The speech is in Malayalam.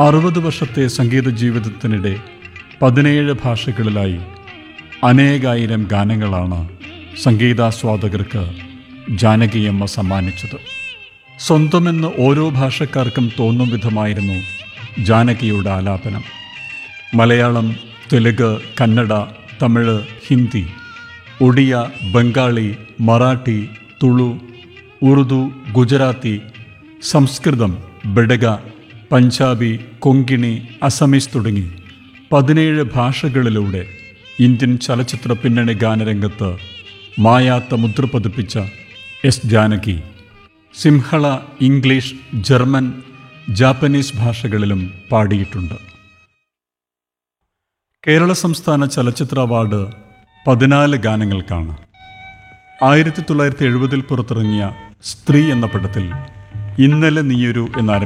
അറുപത് വർഷത്തെ സംഗീത ജീവിതത്തിനിടെ പതിനേഴ് ഭാഷകളിലായി അനേകായിരം ഗാനങ്ങളാണ് സംഗീതാസ്വാദകർക്ക് ജാനകിയമ്മ സമ്മാനിച്ചത് സ്വന്തമെന്ന് ഓരോ ഭാഷക്കാർക്കും തോന്നും വിധമായിരുന്നു ജാനകിയുടെ ആലാപനം മലയാളം തെലുങ്ക് കന്നഡ തമിഴ് ഹിന്ദി ഒഡിയ ബംഗാളി മറാഠി തുളു ഉറുദു ഗുജറാത്തി സംസ്കൃതം ബെഡഗ പഞ്ചാബി കൊങ്കിണി അസമീസ് തുടങ്ങി പതിനേഴ് ഭാഷകളിലൂടെ ഇന്ത്യൻ ചലച്ചിത്ര പിന്നണി ഗാനരംഗത്ത് മായാത്ത മുദ്ര പതിപ്പിച്ച S Janaki Sinhala English German Japanese ഭാഷകളിലും പാടിയിട്ടുണ്ട് കേരള സംസ്ഥാന ചലച്ചിത്ര അവാർഡ് പതിനാല് ഗാനങ്ങൾക്കാണ് ആയിരത്തി തൊള്ളായിരത്തി എഴുപതിൽ പുറത്തിറങ്ങിയ സ്ത്രീ എന്ന പടത്തിൽ ഇന്നലെ നീയൊരു എന്നാരംഭിക്കുന്ന